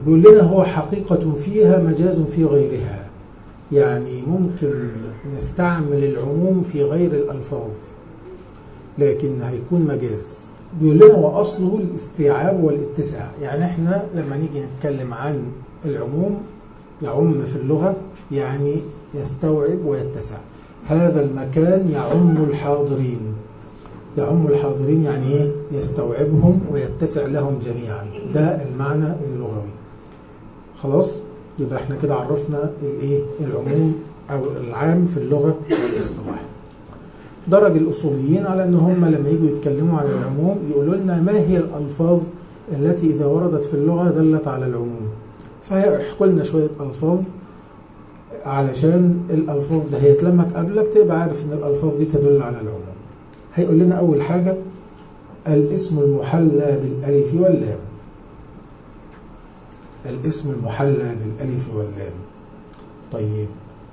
بيقول لنا هو حقيقة فيها مجاز في غيرها يعني ممكن نستعمل العموم في غير الألفاظ لكن هيكون مجاز بيقول لنا وأصله الاستيعاب والاتساع يعني احنا لما نيجي نتكلم عن العموم يعم في اللغة يعني يستوعب ويتسع هذا المكان يعم الحاضرين يعم الحاضرين يعني ايه يستوعبهم ويتسع لهم جميعا ده المعنى اللغوي خلاص يبقى احنا كده عرفنا الايه العموم او العام في اللغه والاصطلاح درج الاصوليين على ان هم لما يجوا يتكلموا عن العموم يقولوا لنا ما هي الالفاظ التي اذا وردت في اللغه دلت على العموم فيحكوا لنا شويه الفاظ علشان الالفاظ دهيت لما تقابلك تبقى عارف ان الالفاظ دي تدل على العموم هيقول لنا اول حاجه الاسم المحلى بالالف واللام الاسم المحلى بالالف واللام طيب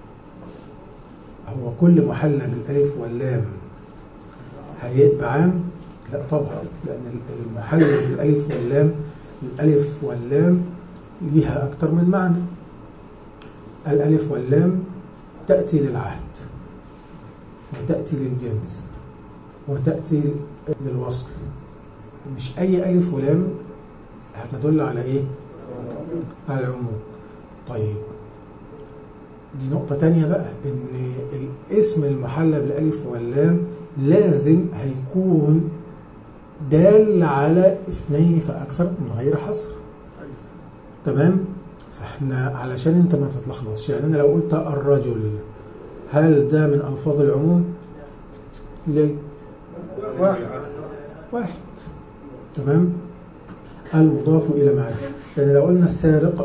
هو كل محلى بالالف واللام هيبقى عام لا طبعا لان المحلى بالالف واللام الالف واللام ليها اكتر من معنى الالف واللام تاتي للعهد وتاتي للجنس وتاتي للوصل مش اي الف ولام هتدل على ايه على العموم طيب دي نقطة تانية بقى إن الاسم المحلى بالألف واللام لازم هيكون دال على اثنين فأكثر من غير حصر تمام فاحنا علشان انت ما تتلخبطش يعني انا لو قلت الرجل هل ده من الفاظ العموم ليه واحد واحد تمام المضاف الى معرفه يعني لو قلنا السارق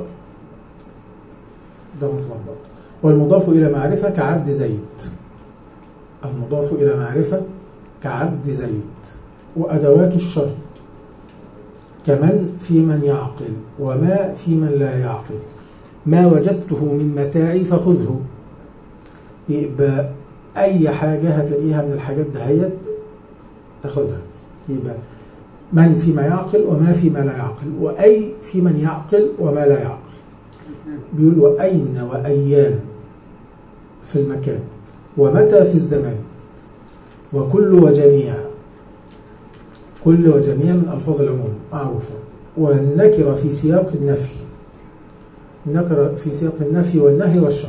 ده متلخبط والمضاف الى معرفه كعبد زيد المضاف الى معرفه كعبد زيد وادوات الشرط كمن في من يعقل وما في من لا يعقل ما وجدته من متاعي فخذه يبقى اي حاجه هتلاقيها من الحاجات دهيت تاخدها يبقى من فيما يعقل وما فيما لا يعقل واي في من يعقل وما لا يعقل بيقول واين وايان في المكان ومتى في الزمان وكل وجميع كل وجميع من ألفاظ العموم معروفة والنكرة في سياق النفي النكرة في سياق النفي والنهي والشرط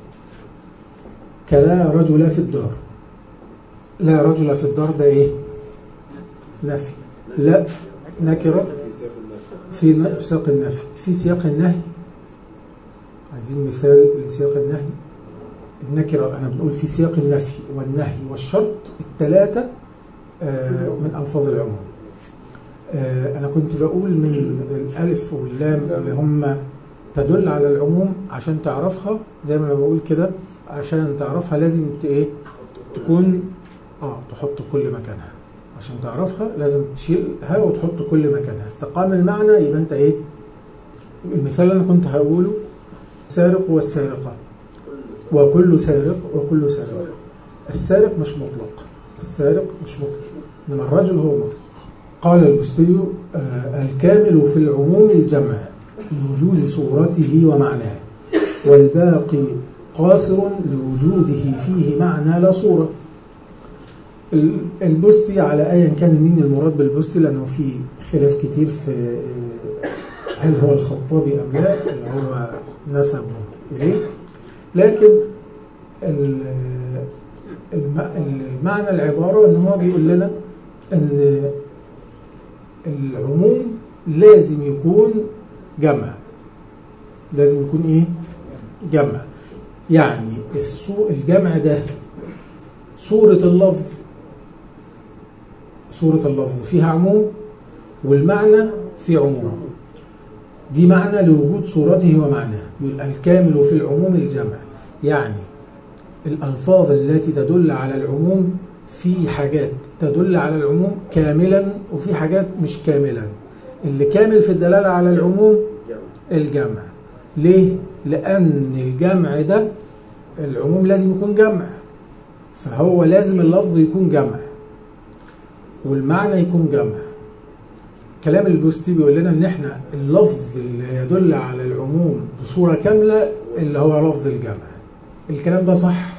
كلا رجل في الدار لا رجل في الدار ده ايه نفي لا نكرة في ن- سياق النفي في سياق النهي عايزين مثال لسياق النهي النكرة أنا بنقول في سياق النفي والنهي والشرط الثلاثة آه، من ألفاظ العموم آه، أنا كنت بقول من الألف واللام اللي هم تدل على العموم عشان تعرفها زي ما أنا بقول كده عشان تعرفها لازم ت- إيه تكون اه تحط كل مكانها عشان تعرفها لازم تشيلها وتحط كل مكانها استقام المعنى يبقى انت ايه المثال اللي انا كنت هقوله السارق والسارقة وكل سارق وكل سارق السارق مش مطلق السارق مش مطلق انما الرجل هو مطلق قال البستي آه الكامل في العموم الجمع لوجود صورته ومعناه والباقي قاصر لوجوده فيه معنى لا صورة ال- البستي على ايا كان مين المراد بالبستي لانه في خلاف كتير في آه، هل هو الخطابي ام لا اللي هو نسبه اليه لكن ال- الم- المعنى العباره ان هو بيقول لنا ان العموم لازم يكون جمع لازم يكون ايه جمع يعني الصو- الجمع ده صورة اللفظ صورة اللفظ فيها عموم والمعنى في عموم دي معنى لوجود صورته ومعناه يقول الكامل في العموم الجمع يعني الألفاظ التي تدل على العموم في حاجات تدل على العموم كاملا وفي حاجات مش كاملا اللي كامل في الدلالة على العموم الجمع ليه؟ لأن الجمع ده العموم لازم يكون جمع فهو لازم اللفظ يكون جمع والمعنى يكون جمع كلام البوستي بيقول لنا ان احنا اللفظ اللي يدل على العموم بصورة كاملة اللي هو لفظ الجمع الكلام ده صح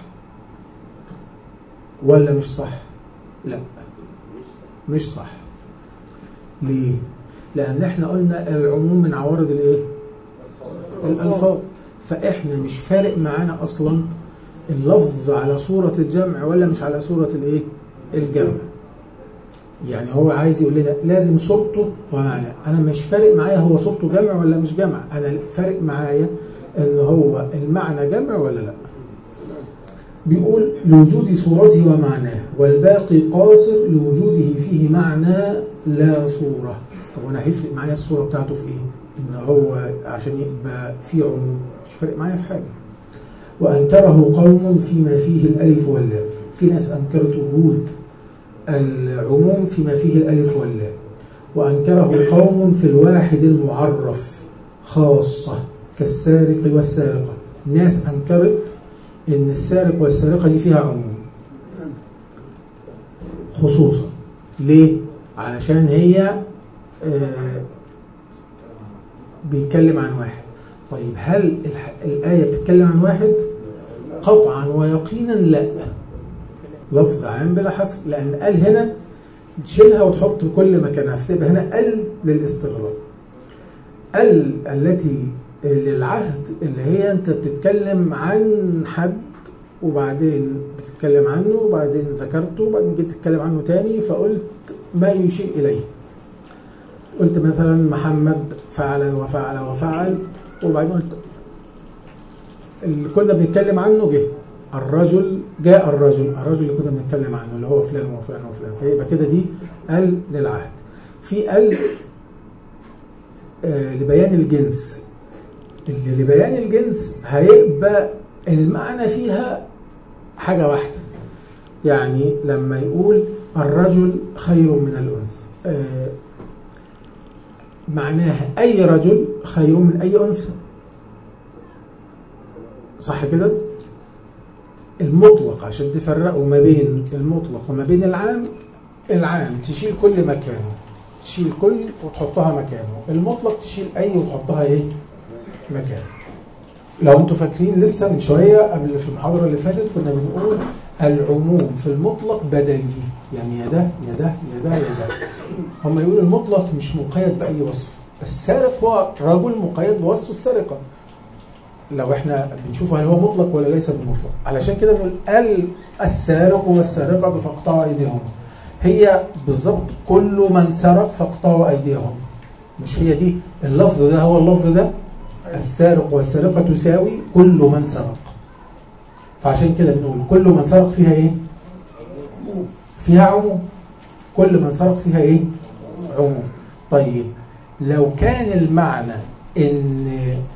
ولا مش صح لا مش صح ليه لان احنا قلنا العموم من عوارض الايه الالفاظ فاحنا مش فارق معانا اصلا اللفظ على صورة الجمع ولا مش على صورة الايه الجمع يعني هو عايز يقول لنا لازم صورته ومعنى انا مش فارق معايا هو صورته جمع ولا مش جمع انا فارق معايا ان هو المعنى جمع ولا لا بيقول لوجود صورته ومعناه والباقي قاصر لوجوده فيه معنى لا صورة طب وانا هيفرق معايا الصورة بتاعته في ايه ان هو عشان يبقى فيه عموم مش فارق معايا في حاجة وأنكره قوم فيما فيه الألف واللام في ناس أنكرت وجود العموم فيما فيه الألف واللام وأنكره قوم في الواحد المعرف خاصة كالسارق والسارقة ناس أنكرت إن السارق والسارقة دي فيها عموم خصوصا ليه؟ علشان هي آه بيتكلم عن واحد طيب هل الآية بتتكلم عن واحد؟ قطعا ويقينا لا لفظ عام بلا حصر لأن قال هنا تشيلها وتحط كل مكانها فتبقى هنا قال للاستغراق قال التي للعهد اللي هي أنت بتتكلم عن حد وبعدين بتتكلم عنه وبعدين ذكرته وبعدين جيت تتكلم عنه تاني فقلت ما يشير إليه قلت مثلا محمد فعل وفعل وفعل وبعدين قلت اللي كنا بنتكلم عنه جه الرجل جاء الرجل الرجل اللي كنا بنتكلم عنه اللي هو فلان وفلان وفلان فيبقى كده دي ال للعهد في ال آه لبيان الجنس اللي لبيان الجنس هيبقى المعنى فيها حاجة واحدة يعني لما يقول الرجل خير من الأنثى آه معناها أي رجل خير من أي أنثى صح كده المطلق عشان تفرقوا ما بين المطلق وما بين العام العام تشيل كل مكانه تشيل كل وتحطها مكانه المطلق تشيل أي وتحطها إيه مكانه لو انتوا فاكرين لسه من شوية قبل في المحاضرة اللي فاتت كنا بنقول العموم في المطلق بدني يعني يا ده يا ده يا ده يا ده هم يقولوا المطلق مش مقيد بأي وصف السارق هو رجل مقيد بوصف السرقة لو احنا بنشوف هل هو مطلق ولا ليس بمطلق علشان كده بنقول قال السارق والسارقة فاقطعوا أيديهم هي بالظبط كل من سرق فاقطعوا أيديهم مش هي دي اللفظ ده هو اللفظ ده السارق والسرقة تساوي كل من سرق فعشان كده بنقول كل من سرق فيها ايه فيها عموم كل من سرق فيها ايه عموم طيب لو كان المعنى ان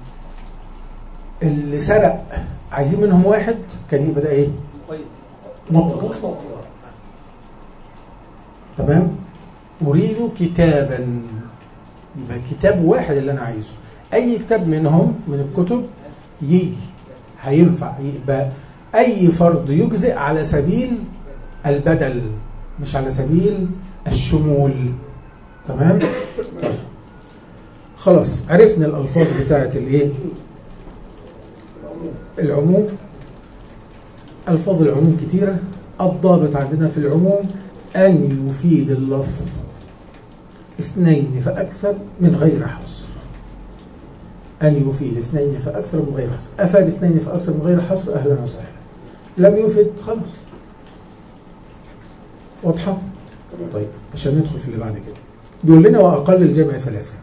اللي سرق عايزين منهم واحد كان يبقى ده ايه مطلق تمام اريد كتابا يبقى كتاب واحد اللي انا عايزه اي كتاب منهم من الكتب يجي هينفع يبقى اي فرض يجزئ على سبيل البدل مش على سبيل الشمول تمام خلاص عرفنا الالفاظ بتاعه الايه العموم الفاظ العموم كتيره الضابط عندنا في العموم ان يفيد اللفظ اثنين فاكثر من غير حصر أن يفيد اثنين فأكثر من غير حصر أفاد اثنين فأكثر من غير حصر أهلا وسهلا لم يفد خلاص واضحة؟ طيب عشان ندخل في اللي بعد كده بيقول لنا وأقل الجمع ثلاثة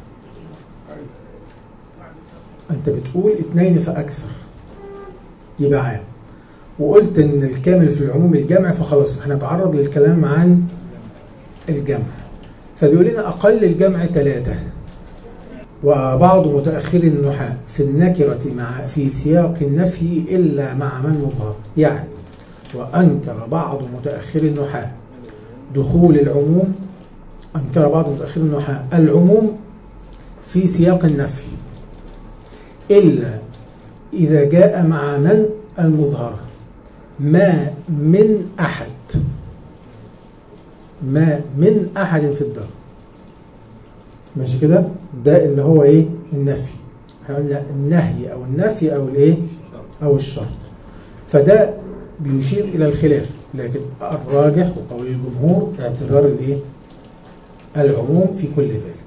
أنت بتقول اثنين فأكثر يبقى عام وقلت إن الكامل في العموم الجمع فخلاص هنتعرض للكلام عن الجمع فبيقول لنا أقل الجمع ثلاثة وبعض متأخر النحاة في النكرة مع في سياق النفي إلا مع من مظهر يعني وأنكر بعض متأخر النحاة دخول العموم أنكر بعض متأخر النحاة العموم في سياق النفي إلا إذا جاء مع من المظهرة ما من أحد ما من أحد في الدار ماشي كده ده اللي هو ايه النفي احنا قلنا النهي او النفي او الايه او الشرط فده بيشير الى الخلاف لكن الراجح وقول الجمهور اعتبار الايه العموم في كل ذلك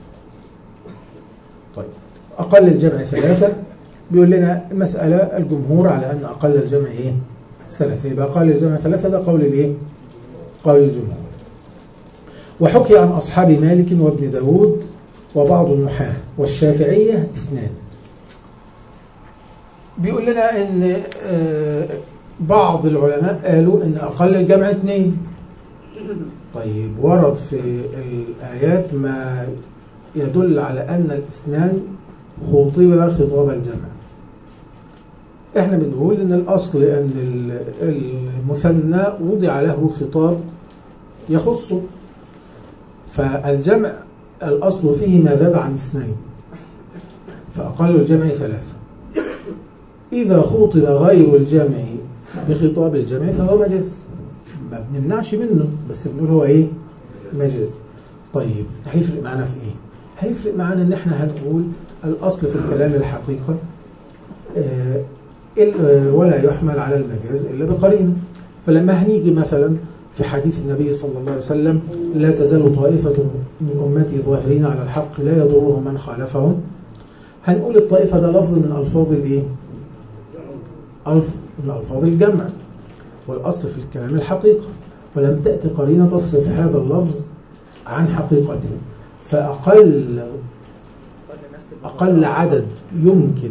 طيب اقل الجمع ثلاثه بيقول لنا مساله الجمهور على ان اقل الجمع ايه ثلاثه يبقى اقل الجمع ثلاثه ده قول الايه قول الجمهور وحكي عن أصحاب مالك وابن داود وبعض النحاة والشافعية اثنان بيقول لنا ان آه، بعض العلماء قالوا ان اقل الجمع اثنين طيب ورد في الآيات ما يدل على أن الاثنان خطب خطاب الجمع احنا بنقول ان الاصل ان المثنى وضع له خطاب يخصه فالجمع الأصل فيه ما زاد عن اثنين فأقل الجمع ثلاثة إذا خوطب غير الجمع بخطاب الجمع فهو مجاز ما بنمنعش منه بس بنقول هو إيه مجاز طيب هيفرق معانا في إيه هيفرق معانا إن إحنا هنقول الأصل في الكلام الحقيقة آه ولا يحمل على المجاز إلا بقرينه فلما هنيجي مثلا في حديث النبي صلى الله عليه وسلم لا تزال طائفة من أمتي ظاهرين على الحق لا يضرهم من خالفهم هنقول الطائفة ده لفظ من ألفاظ الإيه؟ ألف من ألفاظ الجمع والأصل في الكلام الحقيقة ولم تأتي قرينة تصرف هذا اللفظ عن حقيقته فأقل أقل عدد يمكن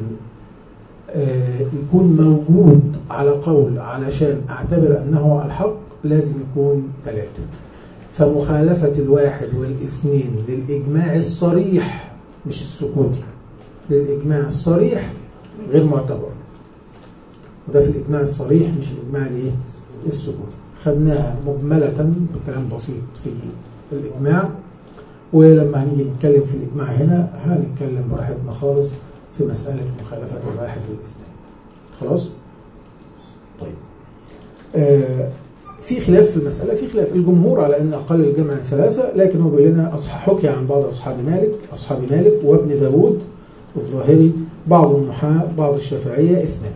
يكون موجود على قول علشان أعتبر أنه الحق لازم يكون ثلاثة فمخالفة الواحد والاثنين للإجماع الصريح مش السكوتي للإجماع الصريح غير معتبر وده في الإجماع الصريح مش الإجماع الإيه؟ السكوتي خدناها مجملة بكلام بسيط في الإجماع ولما هنيجي نتكلم في الإجماع هنا هنتكلم براحتنا خالص في مسألة مخالفة الواحد والاثنين خلاص؟ طيب آه في خلاف في المسألة في خلاف الجمهور على أن أقل الجمع ثلاثة لكن هو بيقول لنا حكي عن بعض أصحاب مالك أصحاب مالك وابن داود الظاهري بعض النحاة بعض الشافعية اثنان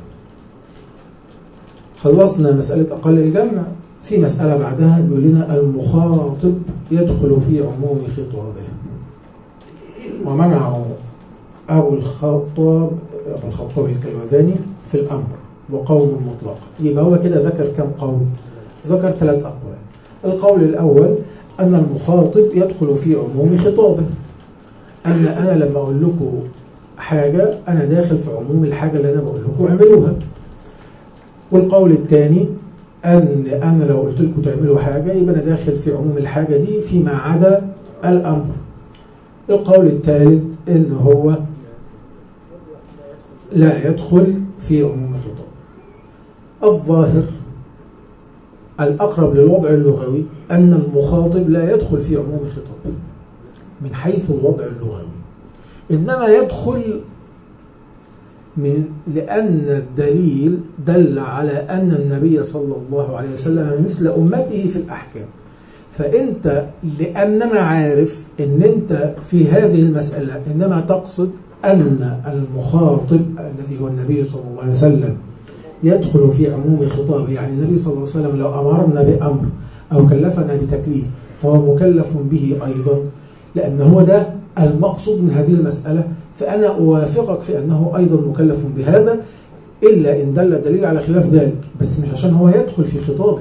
خلصنا مسألة أقل الجمع في مسألة بعدها بيقول لنا المخاطب يدخل في عموم خطابه ومنعه أبو الخطاب أبو الخطاب الكلوذاني في الأمر وقوم مطلق يبقى هو كده ذكر كم قول ذكر ثلاث أقوال القول الأول أن المخاطب يدخل في عموم خطابه أن أنا لما أقول لكم حاجة أنا داخل في عموم الحاجة اللي أنا بقول لكم اعملوها والقول الثاني أن أنا لو قلت لكم تعملوا حاجة يبقى أنا داخل في عموم الحاجة دي فيما عدا الأمر القول الثالث أن هو لا يدخل في عموم الخطاب الظاهر الأقرب للوضع اللغوي أن المخاطب لا يدخل في عموم الخطاب من حيث الوضع اللغوي إنما يدخل من لأن الدليل دل على أن النبي صلى الله عليه وسلم مثل أمته في الأحكام فأنت لأننا عارف أن أنت في هذه المسألة إنما تقصد أن المخاطب الذي هو النبي صلى الله عليه وسلم يدخل في عموم خطابه يعني النبي صلى الله عليه وسلم لو أمرنا بأمر أو كلفنا بتكليف فهو مكلف به أيضا لأن هو ده المقصود من هذه المسألة فأنا أوافقك في أنه أيضا مكلف بهذا إلا إن دل الدليل على خلاف ذلك بس مش عشان هو يدخل في خطابه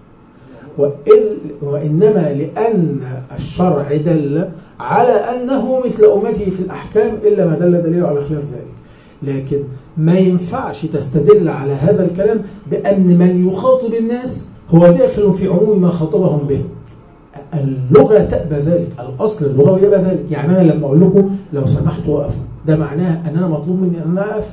وإنما لأن الشرع دل على أنه مثل أمته في الأحكام إلا ما دل دليل على خلاف ذلك لكن ما ينفعش تستدل على هذا الكلام بأن من يخاطب الناس هو داخل في عموم ما خاطبهم به اللغة تأبى ذلك الأصل اللغوي يأبى ذلك يعني أنا لما أقول لكم لو سمحت وقفوا ده معناه أن أنا مطلوب مني أن أنا أقف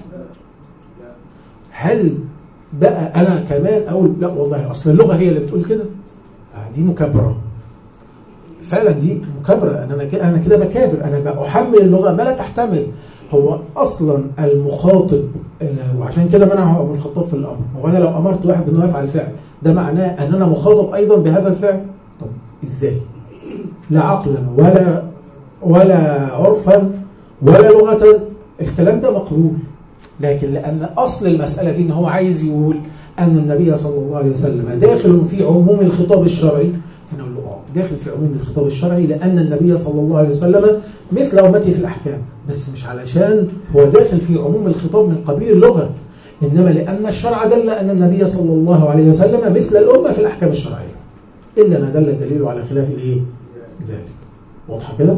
هل بقى أنا كمان أقول لا والله أصل اللغة هي اللي بتقول كده دي مكابرة فعلا دي مكابرة أنا أنا كده بكابر أنا بحمل اللغة ما لا تحتمل هو اصلا المخاطب وعشان كده منعه ابو الخطاب في الامر هو انا لو امرت واحد انه يفعل فعل ده معناه ان انا مخاطب ايضا بهذا الفعل طب ازاي لا عقلا ولا ولا عرفا ولا لغة الكلام ده مقبول لكن لأن أصل المسألة دي إن هو عايز يقول أن النبي صلى الله عليه وسلم داخل في عموم الخطاب الشرعي فنقول له آه داخل في عموم الخطاب الشرعي لأن النبي صلى الله عليه وسلم مثل أمته في الأحكام بس مش علشان هو داخل في عموم الخطاب من قبيل اللغة إنما لأن الشرع دل أن النبي صلى الله عليه وسلم مثل الأمة في الأحكام الشرعية إلا ما دل الدليل على خلاف إيه ذلك واضحة كده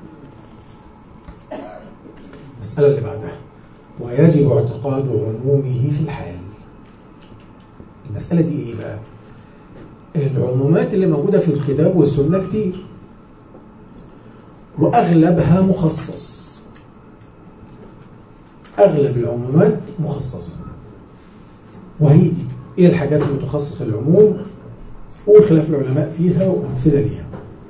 المسألة اللي بعدها ويجب اعتقاد عمومه في الحال المسألة دي إيه بقى العمومات اللي موجودة في الكتاب والسنة كتير وأغلبها مخصص أغلب العمومات مخصصة وهي إيه الحاجات اللي تخصص العموم وخلاف العلماء فيها وأمثلة ليها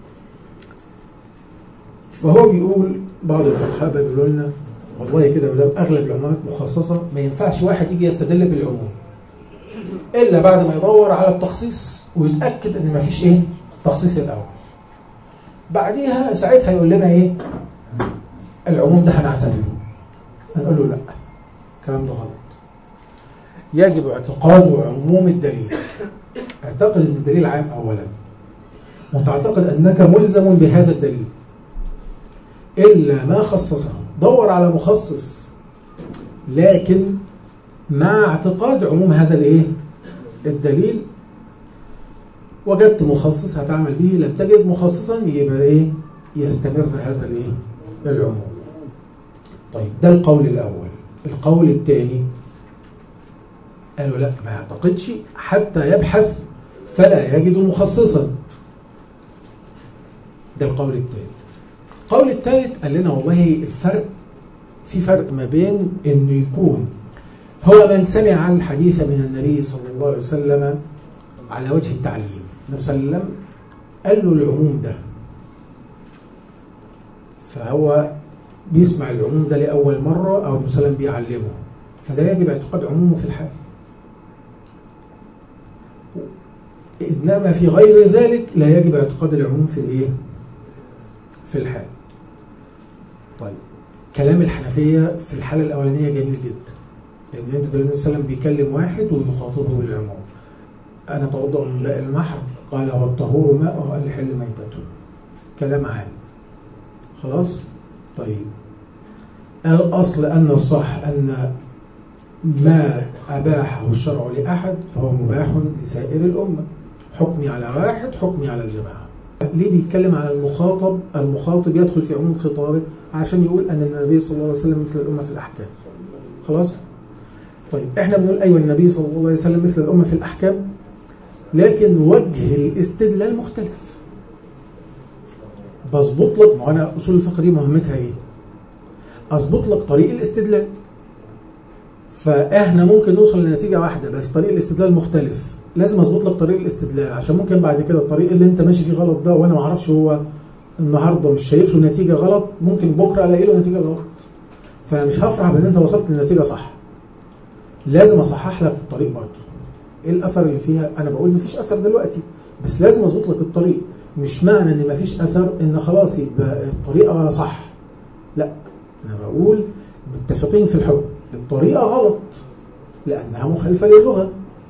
فهو بيقول بعض الفقهاء بيقولوا لنا والله كده ما اغلب العمومات مخصصه ما ينفعش واحد يجي يستدل بالعموم الا بعد ما يدور على التخصيص ويتاكد ان ما فيش ايه تخصيص الاول بعديها ساعتها يقول لنا ايه العموم ده هنعتبره هنقول له لا الكلام ده غلط يجب اعتقاد عموم الدليل اعتقد ان الدليل عام اولا وتعتقد انك ملزم بهذا الدليل الا ما خصصه دور على مخصص لكن مع اعتقاد عموم هذا الايه الدليل وجدت مخصص هتعمل به لم تجد مخصصا يبقى ايه يستمر هذا الايه العموم طيب ده القول الاول القول الثاني قالوا لا ما يعتقدش حتى يبحث فلا يجد مخصصا ده القول الثاني القول الثالث قال لنا والله الفرق في فرق ما بين انه يكون هو من سمع الحديث من النبي صلى الله عليه وسلم على وجه التعليم النبي صلى الله عليه وسلم قال له العموم ده فهو بيسمع العموم ده لأول مرة أو النبي صلى الله عليه وسلم بيعلمه فده يجب اعتقاد عمومه في الحال إنما في غير ذلك لا يجب اعتقاد العموم في الإيه؟ في الحال طيب كلام الحنفية في الحالة الأولانية جميل جدا لأن أنت النبي صلى الله عليه وسلم بيكلم واحد ويخاطبه بالعموم أنا توضأ من ماء المحر قال والطهور ماء قال حل ميتته كلام عام خلاص طيب الأصل أن الصح أن ما أباحه الشرع لأحد فهو مباح لسائر الأمة حكمي على واحد حكمي على الجماعة ليه بيتكلم على المخاطب المخاطب يدخل في عموم خطابه عشان يقول أن النبي صلى الله عليه وسلم مثل الأمة في الأحكام خلاص طيب احنا بنقول أيوة النبي صلى الله عليه وسلم مثل الأمة في الأحكام لكن وجه الاستدلال مختلف بظبط لك ما انا اصول الفقه دي مهمتها ايه اظبط لك طريق الاستدلال فاحنا ممكن نوصل لنتيجه واحده بس طريق الاستدلال مختلف لازم اظبط لك طريق الاستدلال عشان ممكن بعد كده الطريق اللي انت ماشي فيه غلط ده وانا ما اعرفش هو النهارده مش شايف له نتيجه غلط ممكن بكره الاقي له نتيجه غلط فانا مش هفرح بان انت وصلت للنتيجه صح لازم اصحح لك الطريق برضه ايه الاثر اللي فيها انا بقول مفيش اثر دلوقتي بس لازم اظبط لك الطريق مش معنى ان مفيش اثر ان خلاص يبقى الطريقه صح لا انا بقول متفقين في الحكم الطريقه غلط لانها مخالفه للغه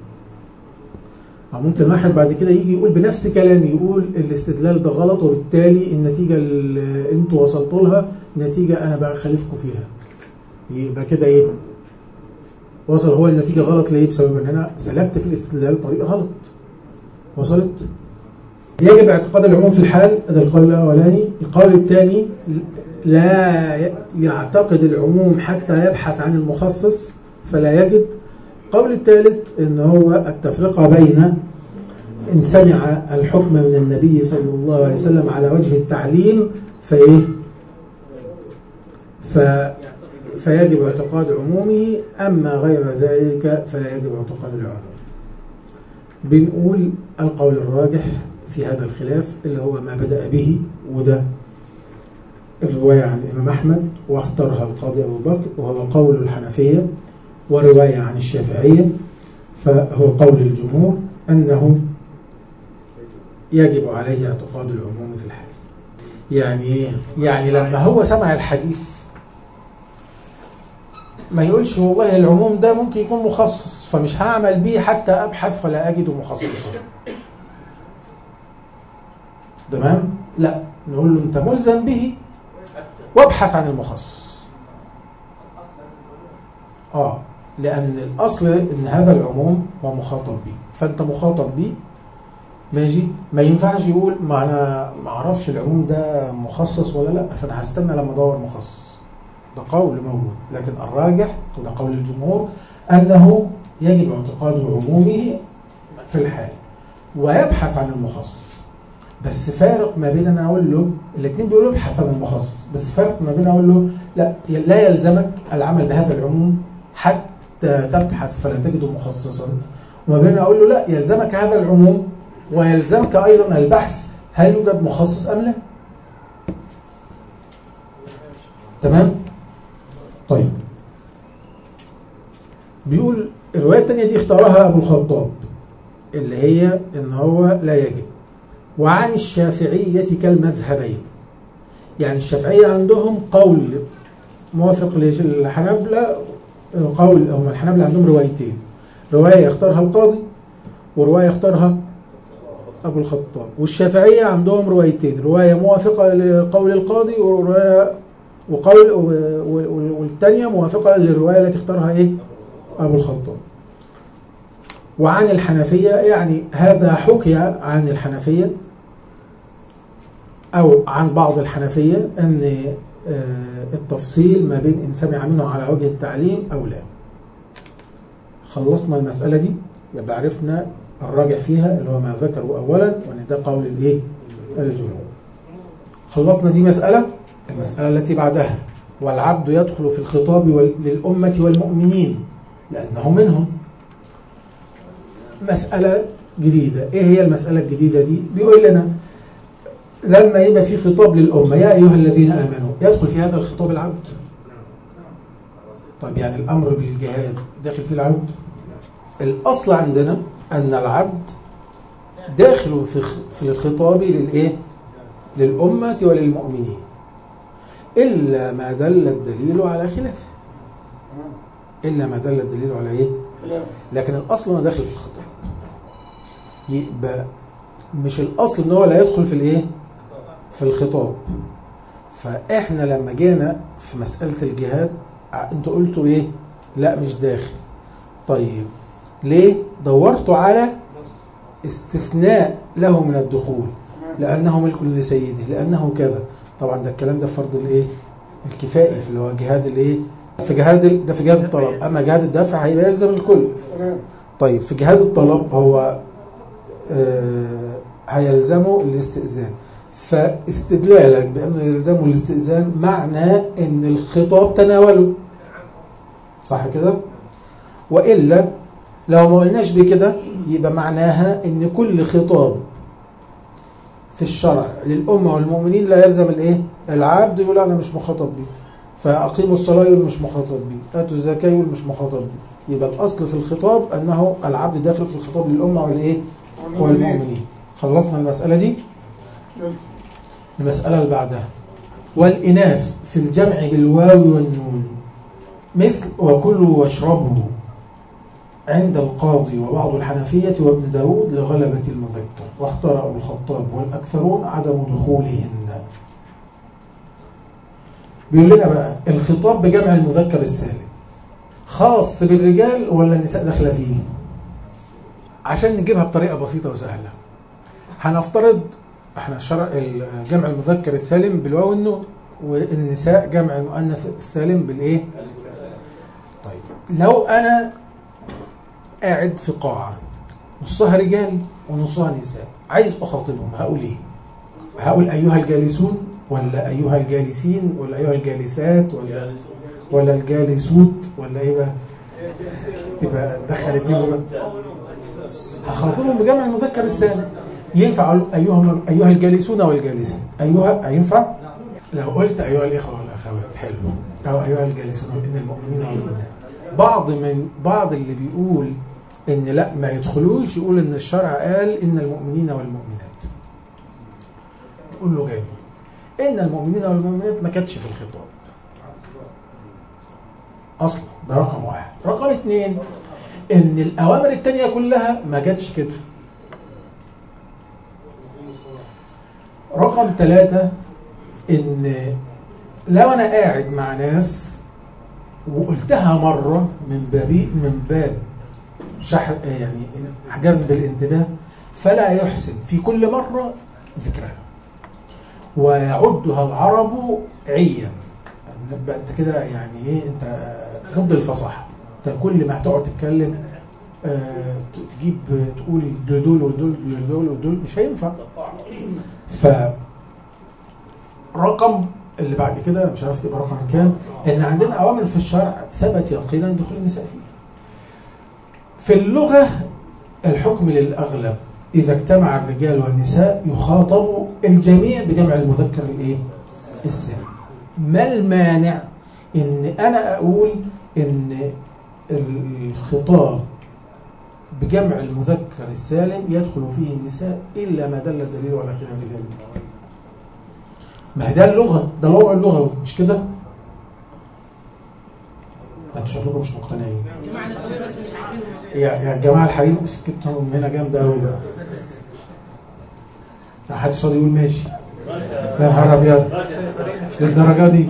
أو ممكن واحد بعد كده يجي يقول بنفس كلامي يقول الاستدلال ده غلط وبالتالي النتيجة اللي انتوا وصلتوا لها نتيجة أنا بخالفكم فيها يبقى كده إيه؟ وصل هو النتيجة غلط ليه؟ بسبب إن أنا سلكت في الاستدلال طريقة غلط وصلت؟ يجب اعتقاد العموم في الحال ده القول الأولاني القول الثاني لا يعتقد العموم حتى يبحث عن المخصص فلا يجد القول الثالث ان هو التفرقة بين ان سمع الحكم من النبي صلى الله عليه وسلم على وجه التعليم فايه ف فيجب اعتقاد عمومه اما غير ذلك فلا يجب اعتقاد العموم بنقول القول الراجح في هذا الخلاف اللي هو ما بدأ به وده الرواية عن الإمام أحمد واختارها القاضي أبو بكر وهو قول الحنفية ورواية عن الشافعية فهو قول الجمهور أنه يجب عليه اعتقاد العموم في الحال يعني ايه يعني لما هو سمع الحديث ما يقولش والله العموم ده ممكن يكون مخصص فمش هعمل بيه حتى ابحث فلا اجد مخصصا تمام لا نقول له انت ملزم به وابحث عن المخصص اه لان الاصل ان هذا العموم هو مخاطب به فانت مخاطب به ماشي ما ينفعش يقول ما انا ما اعرفش العموم ده مخصص ولا لا فانا هستنى لما ادور مخصص ده قول موجود لكن الراجح وده قول الجمهور انه يجب اعتقاد عمومه في الحال ويبحث عن المخصص بس فارق ما بين انا اقول له الاثنين بيقولوا ابحث عن المخصص بس فارق ما بين اقول له لا لا يلزمك العمل بهذا العموم حتى تبحث فلا تجد مخصصا وما بين اقول له لا يلزمك هذا العموم ويلزمك ايضا البحث هل يوجد مخصص ام لا تمام طيب بيقول الروايه الثانيه دي اختارها ابو الخطاب اللي هي ان هو لا يجب وعن الشافعية كالمذهبين يعني الشافعية عندهم قول موافق للحنابلة قول هم الحنابلة عندهم روايتين رواية يختارها القاضي ورواية يختارها أبو الخطاب والشافعية عندهم روايتين رواية موافقة لقول القاضي ورواية وقول والثانية موافقة للرواية التي اختارها إيه؟ أبو الخطاب وعن الحنفية يعني هذا حكي عن الحنفية أو عن بعض الحنفية أن التفصيل ما بين إن سمع منه على وجه التعليم أو لا خلصنا المسألة دي يبقى عرفنا الراجع فيها اللي هو ما ذكروا أولا وأن ده قول الإيه؟ الجمهور خلصنا دي مسألة المسألة التي بعدها والعبد يدخل في الخطاب للأمة والمؤمنين لأنه منهم مسألة جديدة إيه هي المسألة الجديدة دي بيقول لنا لما يبقى في خطاب للأمة يا أيها الذين آمنوا يدخل في هذا الخطاب العبد طيب يعني الأمر بالجهاد داخل فيه العبد الأصل عندنا أن العبد داخل في في الخطاب للإيه للأمة وللمؤمنين إلا ما دل الدليل على خلافه إلا ما دل الدليل على إيه لكن الأصل أنه داخل في الخطاب يبقى مش الأصل ان هو لا يدخل في الإيه في الخطاب فإحنا لما جينا في مسألة الجهاد أنتوا قلتوا إيه لا مش داخل طيب ليه دورتوا على استثناء له من الدخول لأنه ملك لسيده لأنه كذا طبعا ده الكلام ده فرض الإيه الكفائي في اللي هو جهاد الإيه في جهاد ده في جهاد الطلب أما جهاد الدفع هيبقى يلزم الكل طيب في جهاد الطلب هو آه هيلزمه الاستئذان فاستدلالك بأنه يلزمه الاستئذان معناه ان الخطاب تناوله صح كده وإلا لو ما قلناش بكده يبقى معناها ان كل خطاب في الشرع للأمة والمؤمنين لا يلزم الايه العبد يقول انا مش مخاطب بيه فأقيموا الصلاة يقول مش مخاطب بيه آتوا الزكاة يقول مش مخاطب بيه يبقى الأصل في الخطاب أنه العبد داخل في الخطاب للأمة والإيه والمؤمنين خلصنا المسألة دي المسألة اللي بعدها والإناث في الجمع بالواو والنون مثل وكلوا واشربوا عند القاضي وبعض الحنفية وابن داود لغلبة المذكر واختار أبو الخطاب والأكثرون عدم دخولهن بيقول لنا بقى الخطاب بجمع المذكر السالم خاص بالرجال ولا النساء داخله فيه عشان نجيبها بطريقه بسيطه وسهله هنفترض احنا شرع الجمع المذكر السالم بالواو والنون والنساء جمع المؤنث السالم بالايه طيب لو انا قاعد في قاعه نصها رجال ونصها نساء عايز اخاطبهم هقول ايه هقول ايها الجالسون ولا ايها الجالسين ولا ايها الجالسات ولا ولا الجالسوت ولا ايه بقى تبقى دخل اتنين هخاطبهم بجمع المذكر السالم ينفع اقول ايها ايها الجالسون والجالسات ايها ينفع لو قلت ايها الاخوه والاخوات حلو او ايها الجالسون ان المؤمنين والمؤمنات بعض من بعض اللي بيقول ان لا ما يدخلوش يقول ان الشرع قال ان المؤمنين والمؤمنات قول له جميل ان المؤمنين والمؤمنات ما كانتش في الخطاب اصلا ده رقم واحد رقم اثنين ان الاوامر التانية كلها ما جاتش كده رقم ثلاثة ان لو انا قاعد مع ناس وقلتها مرة من باب من باب شح يعني جذب الانتباه فلا يحسن في كل مرة ذكرها ويعدها العرب عيا بقى انت كده يعني ايه انت ضد الفصاحة انت كل ما هتقعد تتكلم آه، تجيب تقول دول دول ودول دول ودول مش هينفع ف رقم اللي بعد كده مش عارف تبقى رقم كام ان عندنا اوامر في الشرع ثبت يقينا دخول النساء فيه في اللغه الحكم للاغلب اذا اجتمع الرجال والنساء يخاطب الجميع بجمع المذكر الايه السالم ما المانع ان انا اقول ان الخطاب بجمع المذكر السالم يدخل فيه النساء الا ما دل الدليل على خلاف ذلك ما هي ده اللغه ده الوضع اللغوي مش كده؟ ما انتوا شكلكم مش مقتنعين يا يا جماعه الحريم سكتهم هنا جامده قوي بقى ما حدش راضي يقول ماشي يا نهار ابيض للدرجه دي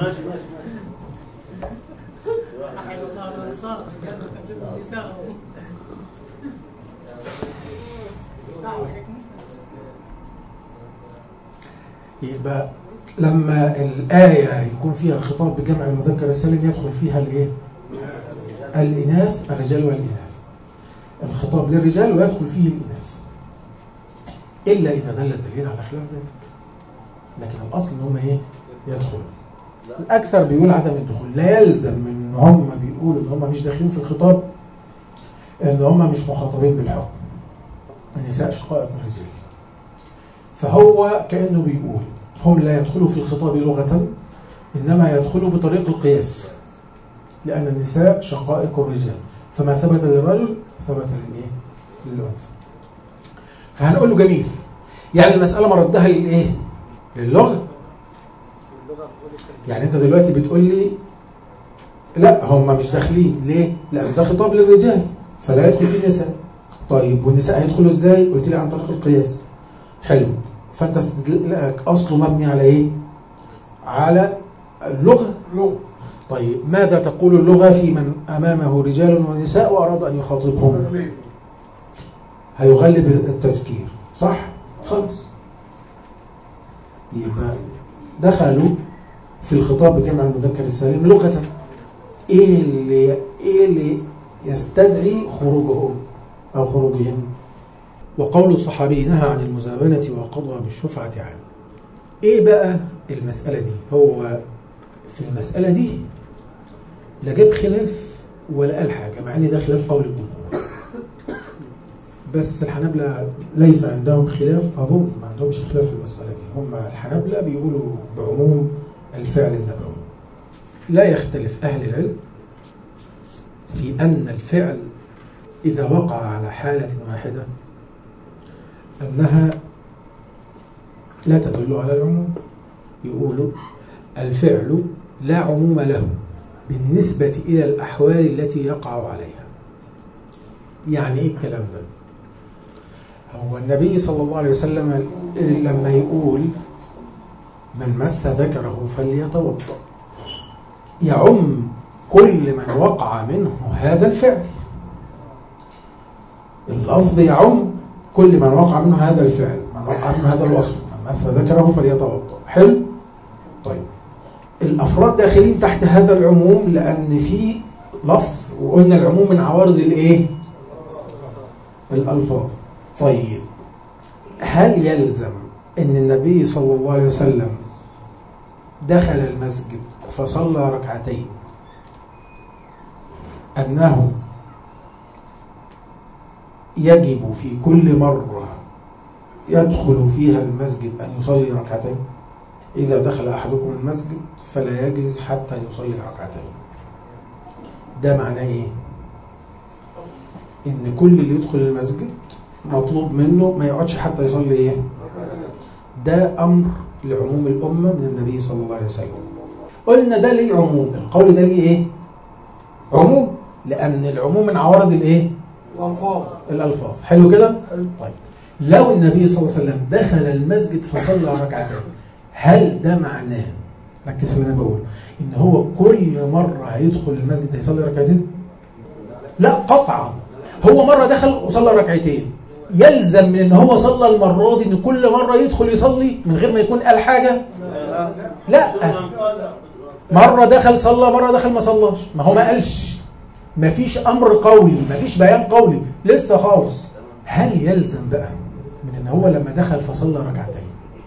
يبقى لما الآية يكون فيها خطاب بجمع المذكر السالم يدخل فيها الايه؟ الإناث الرجال والإناث الخطاب للرجال ويدخل فيه الإناث إلا إذا دل الدليل على خلاف ذلك لكن الأصل إن هم إيه؟ يدخلوا الأكثر بيقول عدم الدخول لا يلزم من إن هم بيقولوا إن هم مش داخلين في الخطاب إن هم مش مخاطبين بالحكم النساء شقائق الرجال فهو كأنه بيقول هم لا يدخلوا في الخطاب لغة إنما يدخلوا بطريق القياس لأن النساء شقائق الرجال فما ثبت للرجل ثبت للإيه؟ للأنثى فهنقول له جميل يعني المسألة مردها للإيه؟ للغة يعني أنت دلوقتي بتقول لي لا هم مش داخلين ليه؟ لأن ده خطاب للرجال فلا يدخل فيه النساء طيب والنساء هيدخلوا ازاي؟ قلت لي عن طريق القياس حلو فانت استدلالك اصله مبني على ايه؟ على اللغه لغة طيب ماذا تقول اللغه في من امامه رجال ونساء واراد ان يخاطبهم؟ ليه؟ هيغلب التذكير صح؟ خلص يبقى دخلوا في الخطاب بجمع المذكر السالم لغة ايه اللي ايه اللي يستدعي خروجهم او خروجهم وقول الصحابي نهى عن المزابنة وقضى بالشفعة عام ايه بقى المسألة دي هو في المسألة دي لا جاب خلاف ولا قال حاجة مع ان ده خلاف قول الجمهور بس الحنابلة ليس عندهم خلاف أظن ما عندهمش خلاف في المسألة دي هم الحنابلة بيقولوا بعموم الفعل النبوي لا يختلف أهل العلم في أن الفعل إذا وقع على حالة واحدة أنها لا تدل على العموم يقولوا الفعل لا عموم له بالنسبة إلى الأحوال التي يقع عليها يعني إيه الكلام ده؟ هو النبي صلى الله عليه وسلم لما يقول من مس ذكره فليتوضا يعم كل من وقع منه هذا الفعل اللفظ يعم كل من وقع منه هذا الفعل من وقع منه هذا الوصف من مس ذكره فليتوضا حلو طيب الافراد داخلين تحت هذا العموم لان في لفظ وقلنا العموم من عوارض الايه الالفاظ طيب هل يلزم ان النبي صلى الله عليه وسلم دخل المسجد فصلى ركعتين انه يجب في كل مره يدخل فيها المسجد ان يصلي ركعتين اذا دخل احدكم المسجد فلا يجلس حتى يصلي ركعتين ده معناه ايه ان كل اللي يدخل المسجد مطلوب منه ما يقعدش حتى يصلي ايه ده امر لعموم الأمة من النبي صلى الله عليه وسلم قلنا ده ليه عموم القول ده ليه إيه عموم لأن العموم من عوارض الإيه الألفاظ الألفاظ حلو كده حلو. طيب لو النبي صلى الله عليه وسلم دخل المسجد فصلى ركعتين هل ده معناه ركز في اللي انا بقوله ان هو كل مره هيدخل المسجد هيصلي ركعتين لا قطعا هو مره دخل وصلى ركعتين يلزم من ان هو صلى المره دي ان كل مره يدخل يصلي من غير ما يكون قال حاجه لا مره دخل صلى مره دخل ما صلاش ما هو ما قالش ما فيش امر قولي ما فيش بيان قولي لسه خالص هل يلزم بقى من ان هو لما دخل فصلى ركعتين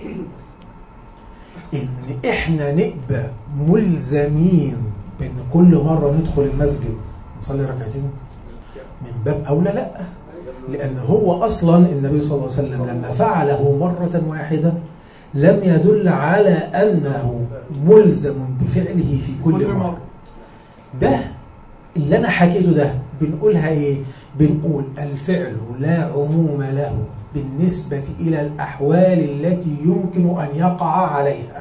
ان احنا نبقى ملزمين بان كل مره ندخل المسجد نصلي ركعتين من باب اولى لا لان هو اصلا النبي صلى الله عليه وسلم لما فعله مره واحده لم يدل على انه ملزم بفعله في كل مره ده اللي انا حكيته ده بنقولها ايه بنقول الفعل لا عموم له بالنسبة إلى الأحوال التي يمكن أن يقع عليها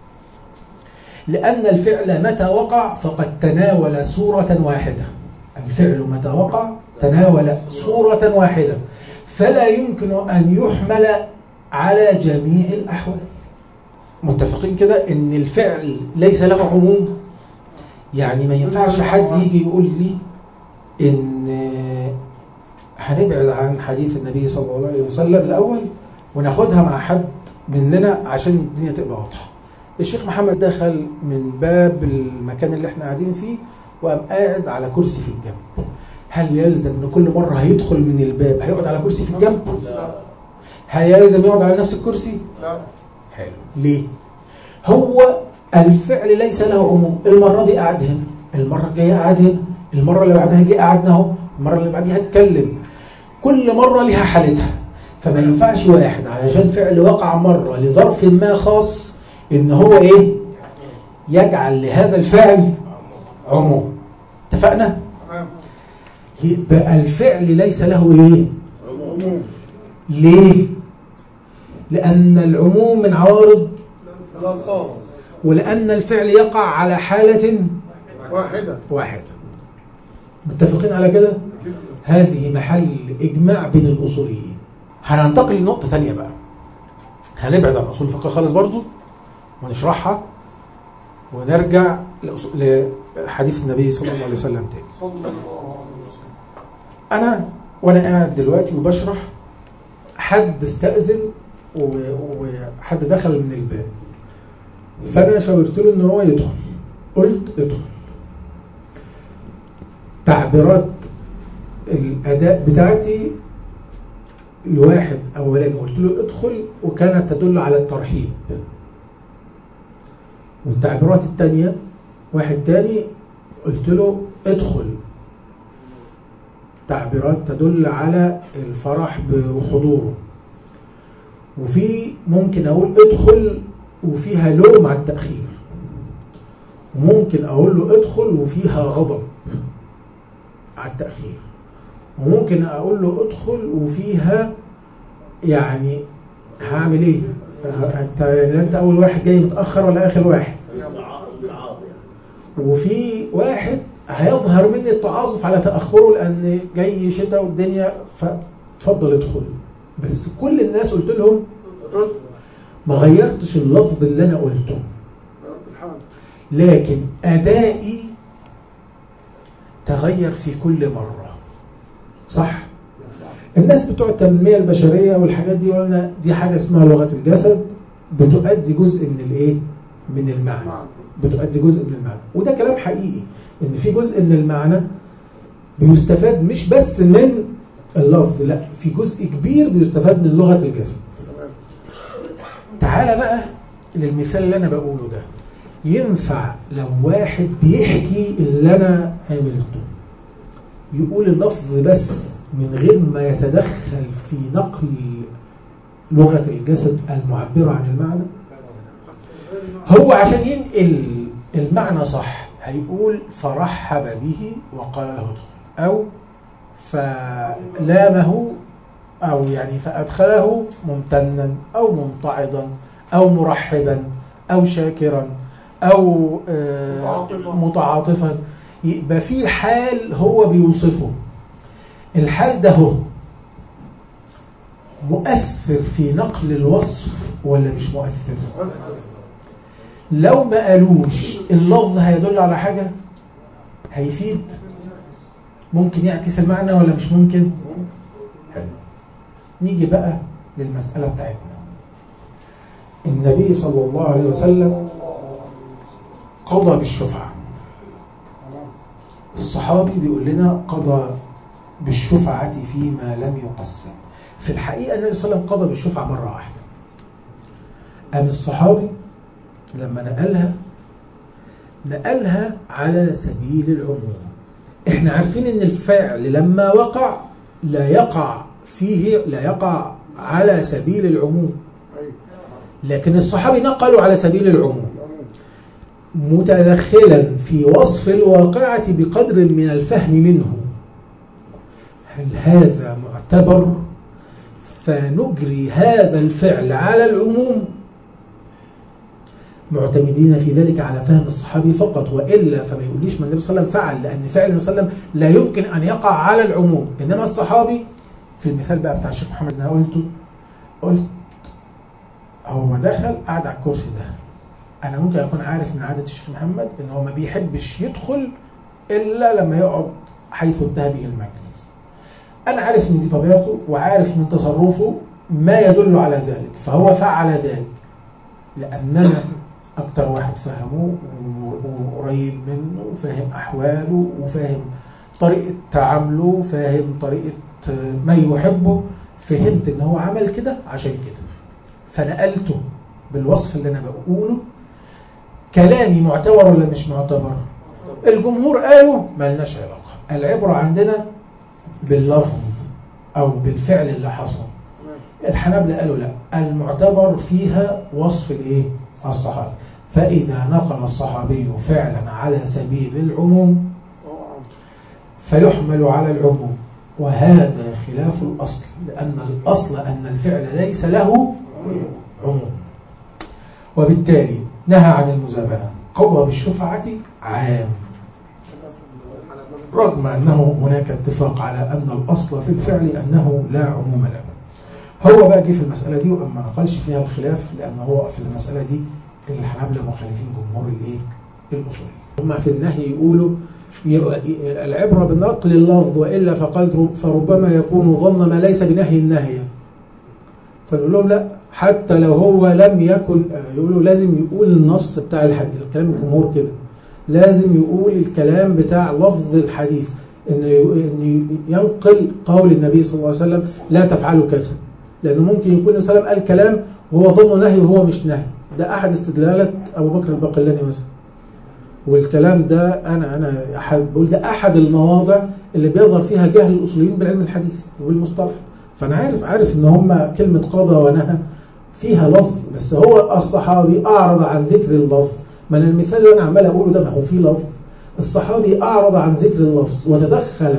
لأن الفعل متى وقع فقد تناول صورة واحدة الفعل متى وقع تناول صورة واحدة فلا يمكن أن يحمل على جميع الأحوال متفقين كده ان الفعل ليس له عموم يعني ما ينفعش حد يجي يقول لي ان هنبعد عن حديث النبي صلى الله عليه وسلم الاول وناخدها مع حد مننا عشان الدنيا تبقى واضحه الشيخ محمد دخل من باب المكان اللي احنا قاعدين فيه وقام قاعد على كرسي في الجنب هل يلزم ان كل مره هيدخل من الباب هيقعد على كرسي في الجنب هل يلزم يقعد على نفس الكرسي لا حلو ليه هو الفعل ليس له عموم المره دي قاعد هنا المره الجايه قاعد هنا المره اللي بعدها جه قعدنا اهو المره اللي بعديها اتكلم كل مره ليها حالتها فما ينفعش واحد علشان فعل وقع مره لظرف ما خاص ان هو ايه يجعل لهذا الفعل عموم اتفقنا تمام يبقى الفعل ليس له ايه عموم ليه لان العموم من عوارض الألفاظ ولان الفعل يقع على حاله واحدة واحده متفقين على كده هذه محل اجماع بين الاصوليين هننتقل لنقطه ثانيه بقى هنبعد عن اصول الفقه خالص برضو ونشرحها ونرجع لأصول- لحديث النبي صلى الله عليه وسلم تاني صلى الله عليه وسلم انا وانا قاعد دلوقتي وبشرح حد استأذن و- وحد دخل من الباب فانا شاورت له ان هو يدخل قلت ادخل تعبيرات الاداء بتاعتي لواحد اولاني قلت له ادخل وكانت تدل على الترحيب والتعبيرات التانية واحد تاني قلت له ادخل تعبيرات تدل على الفرح بحضوره وفي ممكن اقول ادخل وفيها لوم على التأخير وممكن اقول له ادخل وفيها غضب على التأخير وممكن اقول له ادخل وفيها يعني هعمل ايه انت يعني انت اول واحد جاي متاخر ولا اخر واحد وفي واحد هيظهر مني التعاطف على تاخره لان جاي شتاء والدنيا فتفضل ادخل بس كل الناس قلت لهم ما غيرتش اللفظ اللي انا قلته الحال لكن ادائي تغير في كل مره صح الناس بتوع التنميه البشريه والحاجات دي قلنا دي حاجه اسمها لغه الجسد بتؤدي جزء من الايه من المعنى نعم. بتؤدي جزء من المعنى وده كلام حقيقي ان في جزء من المعنى بيستفاد مش بس من اللفظ لا في جزء كبير بيستفاد من لغه الجسد تمام تعالى بقى للمثال اللي انا بقوله ده ينفع لو واحد بيحكي اللي انا عملته يقول اللفظ بس من غير ما يتدخل في نقل لغة الجسد المعبرة عن المعنى هو عشان ينقل المعنى صح هيقول فرحب به وقال له ادخل أو فلامه أو يعني فأدخله ممتنا أو ممتعضا أو مرحبا أو شاكرا أو آه، متعاطفا. متعاطفا يبقى في حال هو بيوصفه الحال ده هو مؤثر في نقل الوصف ولا مش مؤثر لو ما قالوش اللفظ هيدل على حاجة هيفيد ممكن يعكس المعنى ولا مش ممكن حلو نيجي بقى للمسألة بتاعتنا النبي صلى الله عليه وسلم قضى بالشفعة الصحابي بيقول لنا قضى بالشفعة فيما لم يقسم في الحقيقة النبي صلى الله عليه وسلم قضى بالشفعة مرة واحدة قام الصحابي لما نقلها نقلها على سبيل العموم احنا عارفين ان الفعل لما وقع لا يقع فيه لا يقع على سبيل العموم أيوة. لكن الصحابي نقلوا على سبيل العموم متدخلا في وصف الواقعة بقدر من الفهم منه هل هذا معتبر فنجري هذا الفعل على العموم معتمدين في ذلك على فهم الصحابي فقط وإلا فما يقوليش ما النبي صلى الله عليه وسلم فعل لأن فعل النبي صلى الله عليه وسلم لا يمكن أن يقع على العموم إنما الصحابي في المثال بقى بتاع الشيخ محمد اللي أنا قلته قلت هو دخل قعد على الكرسي ده انا ممكن اكون عارف من عاده الشيخ محمد ان هو ما بيحبش يدخل الا لما يقعد حيث انتهى به المجلس انا عارف من دي طبيعته وعارف من تصرفه ما يدل على ذلك فهو فعل ذلك لاننا اكتر واحد فهمه وقريب منه وفاهم احواله وفاهم طريقه تعامله وفاهم طريقه ما يحبه فهمت ان هو عمل كده عشان كده فنقلته بالوصف اللي انا بقوله كلامي معتبر ولا مش معتبر الجمهور قالوا ملناش علاقة العبرة عندنا باللفظ أو بالفعل اللي حصل الحنابلة قالوا لا المعتبر فيها وصف الايه الصحابي فإذا نقل الصحابي فعلا على سبيل العموم فيحمل على العموم وهذا خلاف الأصل لأن الأصل أن الفعل ليس له عموم وبالتالي نهى عن المزابنة قضى بالشفعة عام رغم أنه هناك اتفاق على أن الأصل في الفعل أنه لا عموم له هو بقى جه في المسألة دي وما نقلش فيها الخلاف لأن هو في المسألة دي الحنابلة مخالفين جمهور الإيه؟ الأصولي هم في النهي يقولوا ي- العبرة بنقل اللفظ وإلا فقد فربما يكون ظن ما ليس بنهي النهي فنقول لهم لا حتى لو هو لم يكن آه، يقولوا لازم يقول النص بتاع الحديث الكلام الجمهور كده لازم يقول الكلام بتاع لفظ الحديث ان ان ينقل قول النبي صلى الله عليه وسلم لا تفعلوا كذا لانه ممكن يكون النبي صلى الله عليه وسلم قال كلام وهو ظنه نهي وهو مش نهي ده احد استدلالات ابو بكر الباقلاني مثلا والكلام ده انا انا أحد بقول ده احد المواضع اللي بيظهر فيها جهل الاصوليين بالعلم الحديث وبالمصطلح فانا عارف عارف ان هم كلمه قضى ونهى فيها لفظ بس هو الصحابي اعرض عن ذكر اللفظ ما أنا المثال اللي انا عمال اقوله ده ما هو فيه لفظ الصحابي اعرض عن ذكر اللفظ وتدخل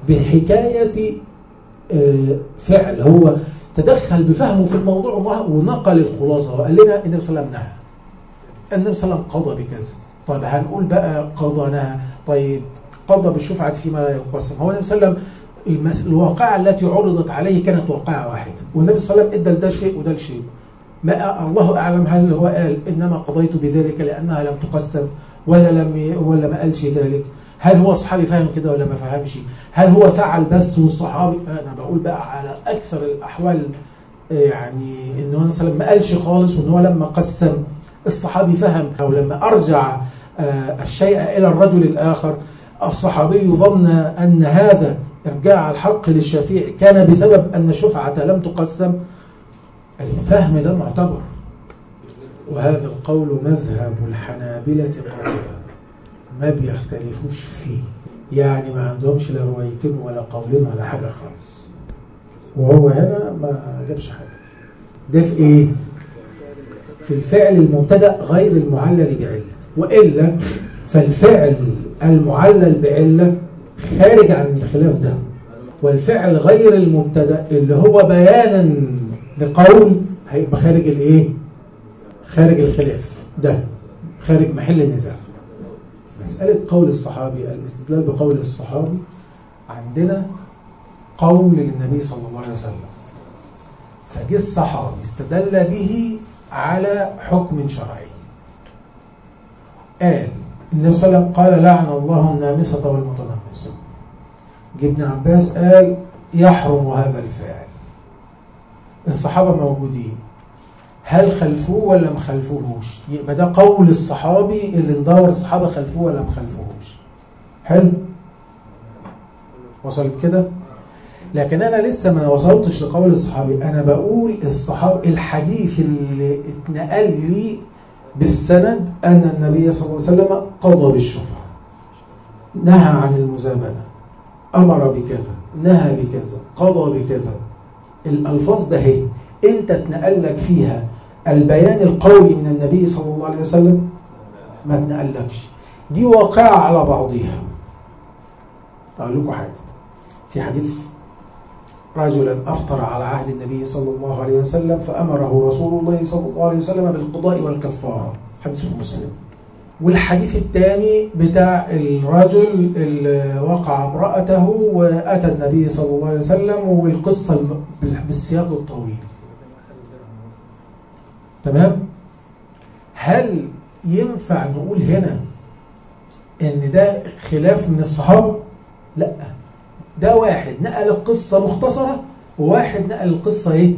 بحكايه آه، فعل هو تدخل بفهمه في الموضوع ونقل الخلاصه وقال لنا النبي صلى الله عليه وسلم نهى النبي صلى الله عليه وسلم قضى بكذا طيب هنقول بقى قضى نهى طيب قضى بالشفعة فيما لا يقسم هو النبي صلى الله عليه وسلم المس... الواقعة التي عرضت عليه كانت واقعة واحدة والنبي صلى الله عليه وسلم ادى لده شيء وده شيء ما الله اعلم هل هو قال انما قضيت بذلك لانها لم تقسم ولا لم ي... ولا ما قالش ذلك هل هو صحابي فاهم كده ولا ما فهمش هل هو فعل بس والصحابي انا بقول بقى على اكثر الاحوال يعني ان هو مثلا ما قالش خالص وان هو لما قسم الصحابي فهم او لما ارجع آه، الشيء الى الرجل الاخر الصحابي ظن ان هذا ارجاع الحق للشفيع كان بسبب ان الشفعه لم تقسم الفهم ده معتبر وهذا القول مذهب الحنابلة قاطبة ما بيختلفوش فيه يعني ما عندهمش لا روايتين ولا قولين ولا حاجة خالص وهو هنا ما جابش حاجة ده في ايه؟ في الفعل المبتدأ غير المعلل بعلة وإلا فالفعل المعلل بعلة خارج عن الخلاف ده والفعل غير المبتدأ اللي هو بيانا لقول هيبقى خارج الايه؟ خارج الخلاف ده خارج محل النزاع مسألة قول الصحابي الاستدلال بقول الصحابي عندنا قول للنبي صلى الله عليه وسلم فجه الصحابي استدل به على حكم شرعي قال النبي صلى الله عليه وسلم قال لعن الله النامصة والمتنمصة جه ابن عباس قال يحرم هذا الفعل الصحابة موجودين هل خلفوه ولا ما خلفوهوش يبقى ده قول الصحابي اللي ندور الصحابة خلفوه ولا ما خلفوهوش حلو وصلت كده لكن انا لسه ما وصلتش لقول الصحابي انا بقول الصحابي الحديث اللي اتنقل لي بالسند ان النبي صلى الله عليه وسلم قضى بالشفعة نهى عن المزابنة امر بكذا نهى بكذا قضى بكذا الالفاظ ده هي انت اتنقل لك فيها البيان القولي من النبي صلى الله عليه وسلم ما اتنقلكش دي واقعة على بعضها اقول لكم حاجة في حديث رجلا أفطر على عهد النبي صلى الله عليه وسلم فأمره رسول الله صلى الله عليه وسلم بالقضاء والكفارة حديث في مسلم والحديث الثاني بتاع الرجل اللي وقع امرأته وأتى النبي صلى الله عليه وسلم والقصة الم- بالسياق الطويل تمام هل ينفع نقول هنا ان ده خلاف من الصحابة لا ده واحد نقل القصة مختصرة وواحد نقل القصة ايه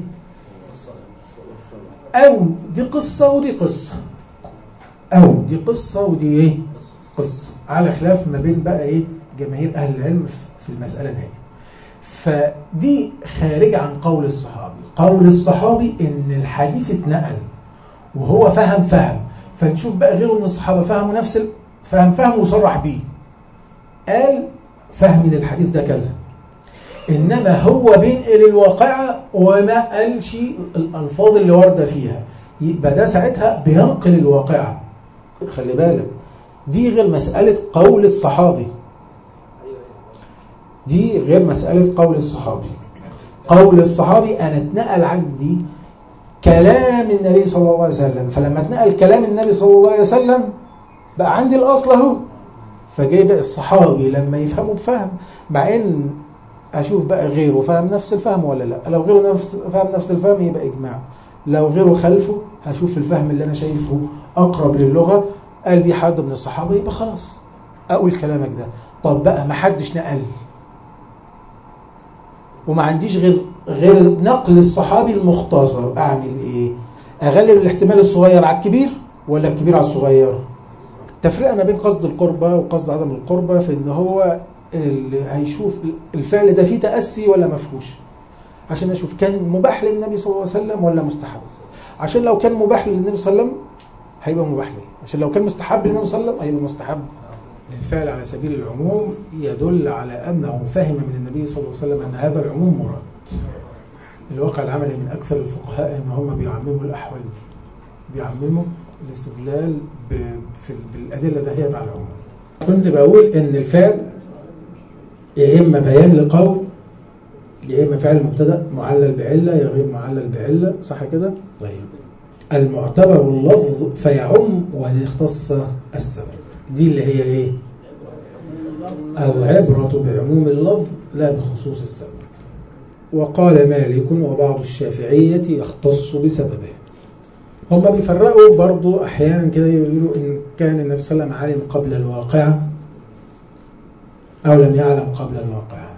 او دي قصة ودي قصة او دي قصة ودي ايه قصة على خلاف ما بين بقى ايه جماهير اهل العلم في المسألة دي فدي خارجة عن قول الصحابي قول الصحابي ان الحديث اتنقل وهو فهم فهم فنشوف بقى غيره من الصحابة فهموا نفس ال... فهم فهم وصرح بيه قال فهمي للحديث ده كذا انما هو بينقل الواقعة وما قالش الالفاظ اللي وارده فيها يبقى ده ساعتها بينقل الواقعة خلي بالك دي غير مسألة قول الصحابي دي غير مسألة قول الصحابي قول الصحابي أنا اتنقل عندي كلام النبي صلى الله عليه وسلم فلما اتنقل كلام النبي صلى الله عليه وسلم بقى عندي الأصل اهو فجاي بقى الصحابي لما يفهموا بفهم مع ان اشوف بقى غيره فاهم نفس الفهم ولا لا لو غيره نفس فاهم نفس الفهم يبقى اجماع لو غيره خلفه هشوف الفهم اللي انا شايفه اقرب للغه قال بيه حد من الصحابه يبقى خلاص اقول كلامك ده طب بقى ما حدش نقل وما عنديش غير غير نقل الصحابي المختصر اعمل ايه اغلب الاحتمال الصغير على الكبير ولا الكبير على الصغير تفرقه ما بين قصد القربة وقصد عدم القربة في ان هو اللي هيشوف الفعل ده فيه تأسي ولا ما فيهوش عشان اشوف كان مباح للنبي صلى الله عليه وسلم ولا مستحب عشان لو كان مباح للنبي صلى الله عليه وسلم هيبقى مباح ليه عشان لو كان مستحب للنبي صلى الله عليه وسلم هيبقى مستحب الفعل على سبيل العموم يدل على انه فهم من النبي صلى الله عليه وسلم ان هذا العموم مراد الواقع العملي من اكثر الفقهاء ان هم بيعمموا الاحوال دي بيعمموا الاستدلال ب... في بالادله دهيت على العموم كنت بقول ان الفعل يا اما بيان لقول يا اما فعل مبتدا معلل بعله يا غير معلل بعله صح كده طيب المعتبر اللفظ فيعم وان اختص السبب دي اللي هي ايه العبرة بعموم اللفظ لا بخصوص السبب وقال مالك وبعض الشافعية يختص بسببه هم بيفرقوا برضو احيانا كده يقولوا ان كان النبي صلى الله عليه وسلم علم قبل الواقعة او لم يعلم قبل الواقعة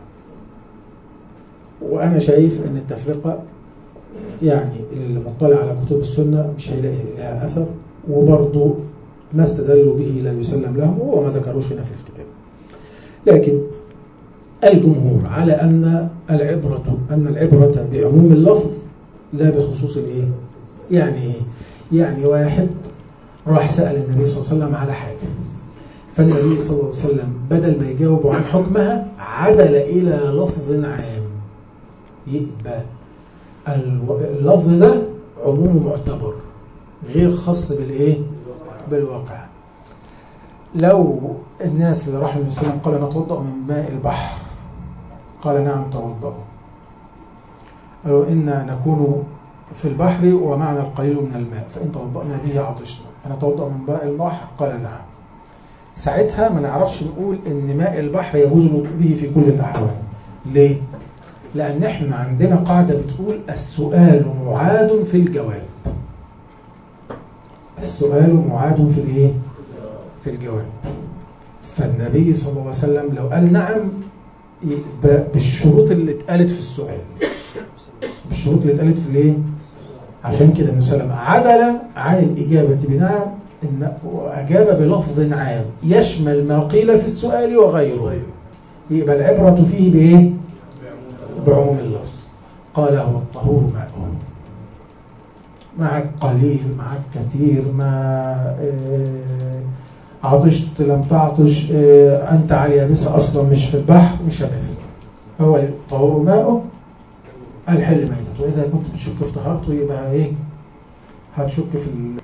وانا شايف ان التفرقة يعني اللي مطلع على كتب السنة مش هيلاقي لها اثر وبرضو ما استدلوا به لا يسلم لهم وما ذكروش هنا في الكتاب لكن الجمهور على أن العبرة أن العبرة بعموم اللفظ لا بخصوص الإيه؟ يعني إيه؟ يعني واحد راح سأل النبي صلى الله عليه وسلم على حاجة فالنبي صلى الله عليه وسلم بدل ما يجاوب عن حكمها عدل إلى لفظ عام يبقى اللفظ ده عموم معتبر غير خاص بالإيه؟ بالواقع لو الناس اللي راحوا النبي صلى الله عليه وسلم قال نتوضأ من ماء البحر قال نعم توضأوا قالوا إنا نكون في البحر ومعنا القليل من الماء فإن توضأنا به عطشنا أنا توضأ من ماء البحر قال نعم ساعتها ما نعرفش نقول إن ماء البحر يجوز الوضوء به في كل الأحوال ليه؟ لأن احنا عندنا قاعدة بتقول السؤال معاد في الجواب السؤال معاد في الايه؟ في الجواب فالنبي صلى الله عليه وسلم لو قال نعم يبقى بالشروط اللي اتقالت في السؤال بالشروط اللي اتقالت في الايه؟ عشان كده النبي صلى الله عليه وسلم عدل عن الإجابة بنعم إن وأجاب بلفظ عام يشمل ما قيل في السؤال وغيره يبقى العبرة فيه بإيه؟ بعموم اللفظ قال هو الطهور ماؤه معك قليل معك كثير ما آه، عطشت لم تعطش آه، أنت على اليابسة أصلا مش في البحر مش هتفرق هو الطهور ماؤه الحل ميتة وإذا كنت بتشك في طهارته يبقى إيه هتشك في ال-